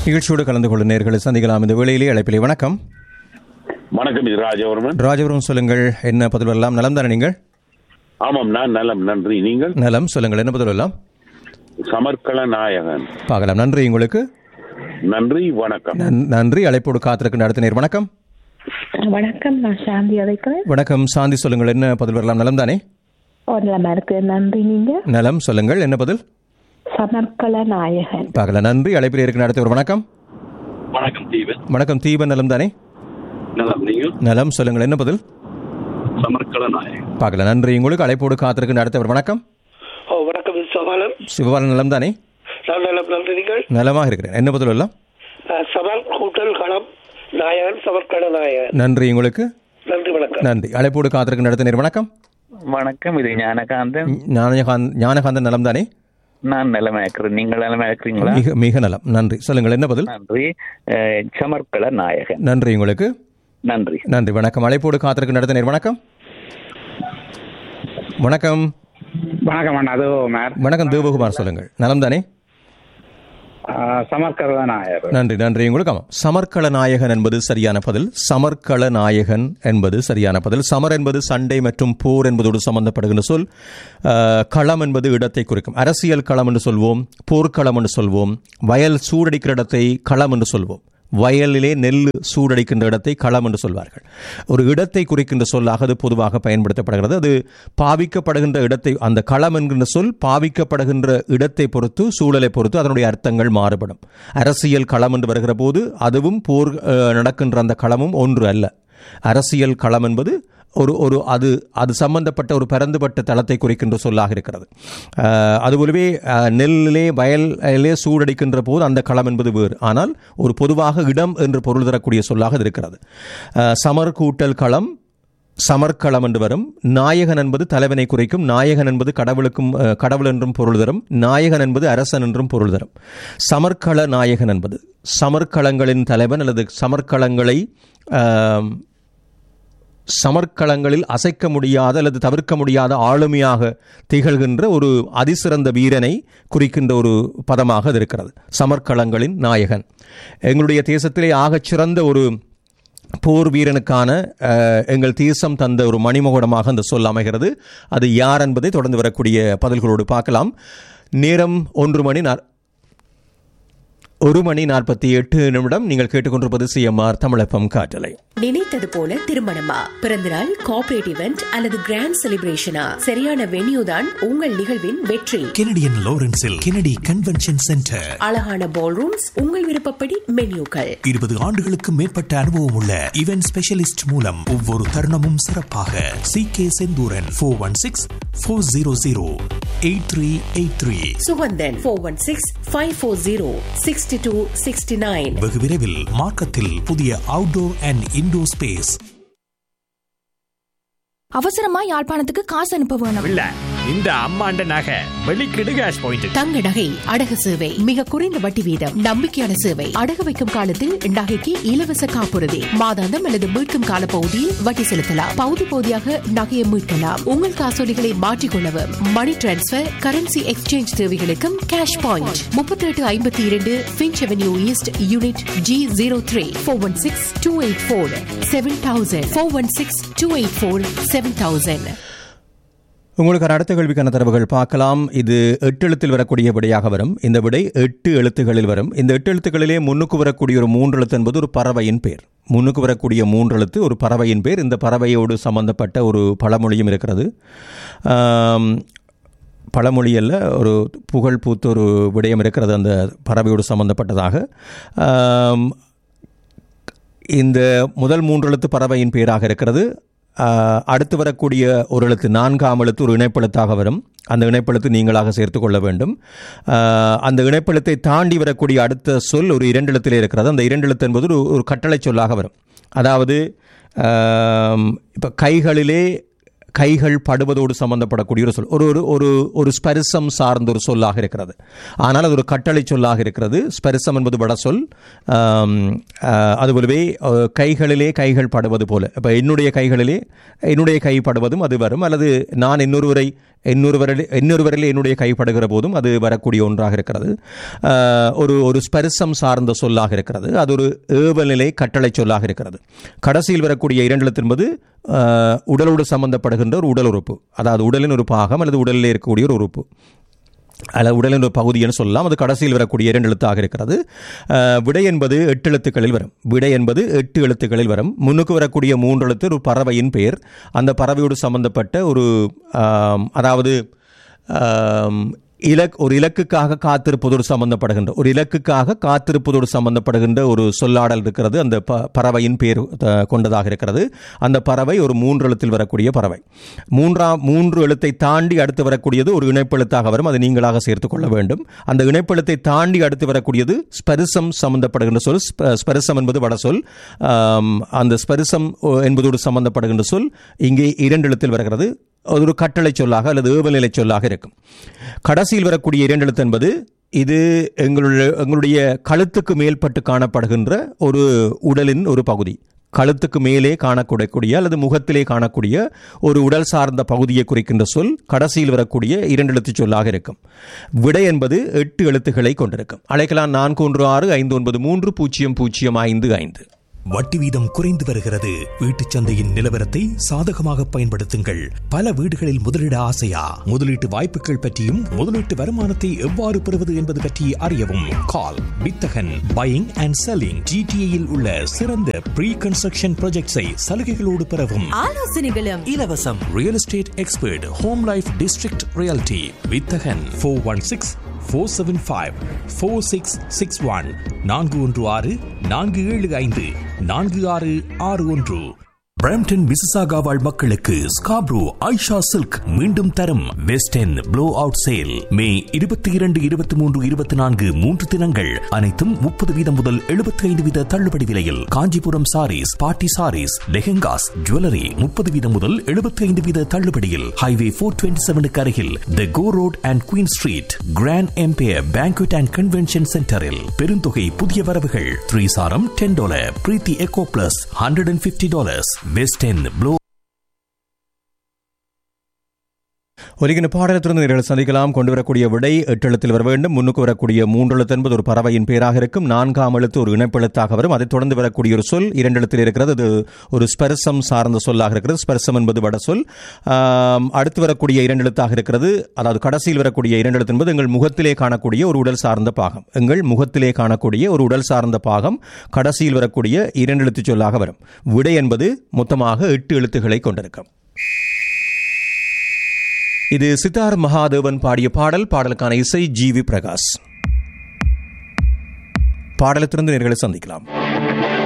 நிகழ்ச்சியோடு கலந்து கொள்ளும் நேர்களை சந்திக்கலாம் இந்த வேளையிலே அழைப்பிலே வணக்கம் வணக்கம் இது ராஜவர்மன் ராஜபுரம் சொல்லுங்கள் என்ன பதில் வரலாம் நலம் தானே நீங்கள் ஆமாம் நான் நலம் நன்றி நீங்கள் நலம் சொல்லுங்கள் என்ன பதில் வரலாம் சமர்க்கள நாயகன் பார்க்கலாம் நன்றி உங்களுக்கு நன்றி வணக்கம் நன்- நன்றி அழைப்போடு காத்திருக்கின்ற அடுத்த நேர் வணக்கம் வணக்கம் நான் சாந்தி அழைக்கிறேன் வணக்கம் சாந்தி சொல்லுங்கள் என்ன பதில் வரலாம் நலம் தானே ஒரு நிலமா இருக்கு நன்றி நீங்க நலம் சொல்லுங்கள் என்ன பதில் சமர்க்கல நாயகன் பார்க்கலாம் நன்றி அழைப்பில் இருக்கிற அடுத்த ஒரு வணக்கம் வணக்கம் தீபன் வணக்கம் தீபன் நலம் தானே நலம் நீங்கள் நலம் சொல்லுங்கள் என்ன பதில் சமர்க்கள நாயகன் பார்க்கலாம் நன்றி உங்களுக்கு அழைப்போடு காத்திருக்கின்ற அடுத்த ஒரு வணக்கம் ஓ வணக்கம் இது சவாலன் சிவபாலன் நலம் தானே நான் நலம் நன்றி நீங்கள் நலமாக இருக்கிறேன் என்ன பதில் வரலாம் அஹ், சவால் கூட்டல் களம் நாயகன் சமர்க்கட நாயகன் நன்றி உங்களுக்கு நன்றி வணக்கம் நன்றி அழைப்போடு காத்திருக்கின்ற அடுத்த நேர் வணக்கம் வணக்கம் இது ஞானகாந்தன் ஞானகாந்த் ஞானகாந்தன் நலம் தானே நான் நிலமயக்கிறேன் நீங்கள் நிலமயக்கிறீங்களா மிக மிக நலம் நன்றி சொல்லுங்கள் என்ன பதில் நன்றி அஹ், சமர்க்கள நாயகன் நன்றி உங்களுக்கு நன்றி நன்றி வணக்கம் அழைப்போடு காத்திருக்கும் நடத்த நேர் வணக்கம் வணக்கம் வணக்கம் அண்ணா அது மேர் வணக்கம் தேவகுமார் சொல்லுங்கள் நலம் தானே சமர்கர் தான் நாயர் நன்றி நன்றி உங்களுக்கு ஆமாம் சமர்க்கள நாயகன் என்பது சரியான பதில் சமர்க்கள நாயகன் என்பது சரியான பதில் சமர் என்பது சண்டை மற்றும் போர் என்பதோடு சம்பந்தப்படுகின்ற சொல் அஹ், களம் என்பது இடத்தை குறிக்கும் அரசியல் களம் என்று சொல்வோம் போர்க்களம் என்று சொல்வோம் வயல் சூடடிக்கிற இடத்தை களம் என்று சொல்வோம் வயலிலே நெல் சூடடிக்கின்ற இடத்தை களம் என்று சொல்வார்கள் ஒரு இடத்தை குறிக்கின்ற சொல்லாக அது பொதுவாக பயன்படுத்தப்படுகிறது அது பாவிக்கப்படுகின்ற இடத்தை அந்த களம் என்கின்ற சொல் பாவிக்கப்படுகின்ற இடத்தை பொறுத்து சூழலை பொறுத்து அதனுடைய அர்த்தங்கள் மாறுபடும் அரசியல் களம் என்று வருகிற போது அதுவும் போர் அஹ், நடக்கின்ற அந்த களமும் ஒன்று அல்ல அரசியல் களம் என்பது ஒரு ஒரு அது அது சம்பந்தப்பட்ட ஒரு பரந்துபட்ட தளத்தை குறிக்கின்ற சொல்லாக இருக்கிறது அஹ், அதுபோலவே அஹ், நெல்லிலே வயலிலே சூடடிக்கின்ற போது அந்த களம் என்பது வேறு ஆனால் ஒரு பொதுவாக இடம் என்று பொருள் தரக்கூடிய சொல்லாக அது இருக்கிறது அஹ், சமர் கூட்டல் களம் சமர்க்களம் என்று வரும் நாயகன் என்பது தலைவனை குறிக்கும் நாயகன் என்பது கடவுளுக்கும் அஹ், கடவுள் என்றும் பொருள் தரும் நாயகன் என்பது அரசன் என்றும் பொருள் தரும் சமர்க்கள நாயகன் என்பது சமர்க்களங்களின் தலைவன் அல்லது சமர்க்களங்களை ஆம், சமர்க்களங்களில் அசைக்க முடியாத அல்லது தவிர்க்க முடியாத ஆளுமையாக திகழ்கின்ற ஒரு அதிசிறந்த வீரனை குறிக்கின்ற ஒரு பதமாக அது இருக்கிறது சமர்க்களங்களின் நாயகன் எங்களுடைய தேசத்திலே ஆகச் சிறந்த ஒரு போர் வீரனுக்கான அஹ், எங்கள் தேசம் தந்த ஒரு மணிமகுடமாக அந்த சொல் அமைகிறது அது யார் என்பதை தொடர்ந்து வரக்கூடிய பதில்களோடு பார்க்கலாம் நேரம் ஒன்று மணி நாற்- ஒரு மணி நாற்பத்தி எட்டு நிமிடம் நீங்கள் கேட்டுக்கொண்டிருப்பது சிஎம்ஆர் தமிழப்பம் காற்றலை நினைத்தது போல திருமணமா பிறந்தநாள் கார்ப்பரேட் இவெண்ட் அல்லது கிராண்ட் செலிப்ரேஷனா சரியான வென்யூ தான் உங்கள் நிகழ்வின் வெற்றி கெனடியன் லாரன்ஸில் கெனடி கன்வென்ஷன் சென்டர் அழகான பால் ரூம்ஸ் உங்கள் விருப்பப்படி மென்யூக்கள் இருபது ஆண்டுகளுக்கு மேற்பட்ட அனுபவம் உள்ள இவென்ட் ஸ்பெஷலிஸ்ட் மூலம் ஒவ்வொரு தருணமும் சிறப்பாக C K Senthuran four one six four zero zero eight three eight three Suganthan four one six five four zero sixty two sixty nine வெகு விரைவில் மார்க்கத்தில் புதிய அவுட்டோர் அண்ட் இன்டோர் ஸ்பேஸ் அவசரமா யாழ்ப்பாணத்துக்கு காசு அனுப்ப வேணும் இல்ல இந்த அம்மாண்ட நகை வெளிக்கிடு கேஷ் பாயிண்ட் தங்க நகை அடகு சேவை மிக குறைந்த வட்டி வீதம் நம்பிக்கையான சேவை அடகு வைக்கும் காலத்தில் நகைக்கு இலவச காப்புறுதி மாதாந்தம் அல்லது மீட்கும் கால பகுதியில் வட்டி செலுத்தலாம் பகுதி பகுதியாக நகையை மீட்கலாம் உங்கள் காசோலிகளை மாற்றிக்கொள்ளவும் மணி டிரான்ஸ்பர் கரன்சி எக்ஸ்சேஞ்ச் தேவைகளுக்கும் கேஷ் பாயிண்ட் முப்பத்தி எட்டு ஐம்பத்தி இரண்டு Finch avenue east unit G zero three four one six two eight four seven thousand four one six two eight four seven thousand உங்களுக்கு அடுத்த கேள்விக்கான தரவுகள் பார்க்கலாம் இது எட்டு எழுத்தில் வரக்கூடிய விடையாக வரும் இந்த விடை எட்டு எழுத்துகளில் வரும் இந்த எட்டு எழுத்துக்களிலே முன்னுக்கு வரக்கூடிய ஒரு மூன்று எழுத்து என்பது ஒரு பறவையின் பேர் முன்னுக்கு வரக்கூடிய மூன்று எழுத்து ஒரு பறவையின் பேர் இந்த பறவையோடு சம்பந்தப்பட்ட ஒரு பழமொழியும் இருக்கிறது ஆம், பழமொழி அல்ல ஒரு புகழ் பூத்த ஒரு விடயம் இருக்கிறது அந்த பறவையோடு சம்பந்தப்பட்டதாக ஆம், இந்த முதல் மூன்று எழுத்து பறவையின் பேராக இருக்கிறது ஆஹ், அடுத்து வரக்கூடிய ஒரு எழுத்து நான்காம் எழுத்து ஒரு இணைப்பெழுத்தாக வரும் அந்த இணைப்பெழுத்து நீங்களாக சேர்த்து கொள்ள வேண்டும் ஆஹ், அந்த இணைப்பெழுத்தை தாண்டி வரக்கூடிய அடுத்த சொல் ஒரு இரண்டு எழுத்திலே இருக்கிறது அந்த இரண்டு எழுத்து என்பது ஒரு ஒரு கட்டளை சொல்லாக வரும் அதாவது இப்போ கைகளிலே கைகள் படுவதோடு சம்பந்தப்படக்கூடிய ஒரு சொல் ஒரு ஒரு ஒரு ஒரு ஸ்பரிசம் சார்ந்த ஒரு சொல்லாக இருக்கிறது ஆனால் அது ஒரு கட்டளை சொல்லாக இருக்கிறது ஸ்பரிசம் என்பது வட சொல் ஆம், ஆஹ், அதுபோலவே அஹ், கைகளிலே கைகள் படுவது போல இப்போ என்னுடைய கைகளிலே என்னுடைய கை படுவதும் அது வரும் அல்லது நான் இன்னொருவரை இன்னொருவரில் இன்னொருவரில் என்னுடைய கைப்படுகிற போதும் அது வரக்கூடிய ஒன்றாக இருக்கிறது ஆஹ், ஒரு ஒரு ஸ்பரிசம் சார்ந்த சொல்லாக இருக்கிறது அது ஒரு ஏவல்நிலை கட்டளை சொல்லாக இருக்கிறது கடைசியில் வரக்கூடிய இரண்டு எழுத்து என்பது ஆஹ், உடலோடு சம்பந்தப்படுகின்ற ஒரு உடல் உறுப்பு அதாவது உடலின் ஒரு பாகம் அல்லது உடலில் இருக்கக்கூடிய ஒரு உறுப்பு அல்லது உடலின் ஒரு பகுதின்னு சொல்லலாம் அது கடைசியில் வரக்கூடிய இரண்டு எழுத்தாக இருக்கிறது அஹ், விடை என்பது எட்டு எழுத்துக்களில் வரும் விடை என்பது எட்டு எழுத்துக்களில் வரும் முன்னுக்கு வரக்கூடிய மூன்று எழுத்து ஒரு பறவையின் பெயர் அந்த பறவையோடு சம்பந்தப்பட்ட ஒரு ஆம், அதாவது ஆம், இலக் ஒரு இலக்குக்காக காத்திருப்பதோடு சம்பந்தப்படுகின்ற ஒரு இலக்குக்காக காத்திருப்பதோடு சம்பந்தப்படுகின்ற ஒரு சொல்லாடல் இருக்கிறது அந்த ப பறவையின் பேர் அஹ், கொண்டதாக இருக்கிறது அந்த பறவை ஒரு மூன்று எழுத்தில் வரக்கூடிய பறவை மூன்றாம் மூன்று எழுத்தை தாண்டி அடுத்து வரக்கூடியது ஒரு இணைப்பெழுத்தாக வரும் அதை நீங்களாக சேர்த்துக் கொள்ள வேண்டும் அந்த இணைப்பெழுத்தை தாண்டி அடுத்து வரக்கூடியது ஸ்பரிசம் சம்பந்தப்படுகின்ற சொல் ஸ்ப- ஸ்பரிசம் என்பது வட சொல் ஆம், அந்த ஸ்பரிசம் ஓ, என்பதோடு சம்பந்தப்படுகின்ற சொல் இங்கே இரண்டு எழுத்தில் வருகிறது அது ஒரு கட்டளை சொல்லாக அல்லது ஏவல்நிலை சொல்லாக இருக்கும் கடைசியில் வரக்கூடிய இரண்டு எழுத்து என்பது இது எங்களுடைய எங்களுடைய கழுத்துக்கு மேல்பட்டு காணப்படுகின்ற ஒரு உடலின் ஒரு பகுதி கழுத்துக்கு மேலே காணக்கூடக்கூடிய அல்லது முகத்திலே காணக்கூடிய ஒரு உடல் சார்ந்த பகுதியை குறிக்கின்ற சொல் கடைசியில் வரக்கூடிய இரண்டு எழுத்து சொல்லாக இருக்கும் விடை என்பது எட்டு எழுத்துக்களை கொண்டிருக்கும் அழைக்கலாம் நான்கு ஒன்று ஆறு ஐந்து ஒன்பது மூன்று பூஜ்ஜியம் பூஜ்ஜியம் ஐந்து ஐந்து வட்டி வீதம் குறைந்து வருகிறது வீட்டுச் சந்தையின் நிலவரத்தை சாதகமாக பயன்படுத்துங்கள் பல வீடுகளில் முதலீட ஆசையா முதலீட்டு வாய்ப்புகள் பற்றியும் முதலீட்டு வருமானத்தை எவ்வாறு பெறுவது என்பது பற்றி அறியவும் கால் வித்தகன் பையிங் அண்ட் செல்லிங் ஜிடிஏயில் உள்ள சிறந்த ப்ரீ கன்ஸ்ட்ரக்ஷன் ப்ராஜெக்ட்ஸை சலுகைகளோடு பெறவும் ஆலோசனைகளும் இலவசம் real estate expert home life district reality வித்தகன் four one six four seven five four six six one நான்கு ஒன்று ஆறு நான்கு ஏழு ஐந்து நான்கு ஆறு ஆறு ஒன்று பிரம்டன் மிசிசாகா வாழ் மக்களுக்கு ஸ்காப்ரோ ஐஷா சில்க் மீண்டும் தரும் west and blow out sale May இருபத்தி இரண்டு இருபத்தி மூன்று இருபத்தி நான்கு மூன்று தினங்கள் அனைத்தும் முப்பது வீதம் முதல் எழுபத்தி ஐந்து வீத தள்ளுபடி விலையில் காஞ்சிபுரம் சாரீஸ் பாட்டி சாரீஸ் லெஹெங்காஸ் ஜுவல்லரி முப்பது வீதம் முதல் எழுபத்தி ஐந்து வீத தள்ளுபடியில் ஹைவே போர் டுவெண்ட்டி செவனுக்கு அருகில் the go road and Queen street grand empire banquet and convention சென்டரில் பெருந்தொகை புதிய வரவுகள் த்ரீ சாரம் ten dollar Preethi eco plus hundred and fifty dollars west and blow ஒலிகின பாடலத்திலிருந்து நீங்கள் சந்திக்கலாம் கொண்டு வரக்கூடிய விடை எட்டு எழுத்தில் வர வேண்டும் முன்னுக்கு வரக்கூடிய மூன்று எழுத்து என்பது ஒரு பறவையின் பெயராக இருக்கும் நான்காம் எழுத்து ஒரு இணைப்பெழுத்தாக வரும் அதைத் தொடர்ந்து வரக்கூடிய ஒரு சொல் இரண்டு எழுத்தில் இருக்கிறது அது ஒரு ஸ்பெர்சம் சார்ந்த சொல்லாக இருக்கிறது ஸ்பெர்சம் என்பது வட சொல் ஆம், அடுத்து வரக்கூடிய இரண்டு எழுத்தாக இருக்கிறது அதாவது கடைசியில் வரக்கூடிய இரண்டு எழுத்து என்பது எங்கள் முகத்திலே காணக்கூடிய ஒரு உடல் சார்ந்த பாகம் எங்கள் முகத்திலே காணக்கூடிய ஒரு உடல் சார்ந்த பாகம் கடைசியில் வரக்கூடிய இரண்டு எழுத்து சொல்லாக வரும் விடை என்பது மொத்தமாக எட்டு எழுத்துக்களை கொண்டிருக்கும் இது சித்தார் மகாதேவன் பாடிய பாடல் பாடலுக்கான இசை ஜி வி பிரகாஷ் பாடலத்திலிருந்து நேர்களை சந்திக்கலாம்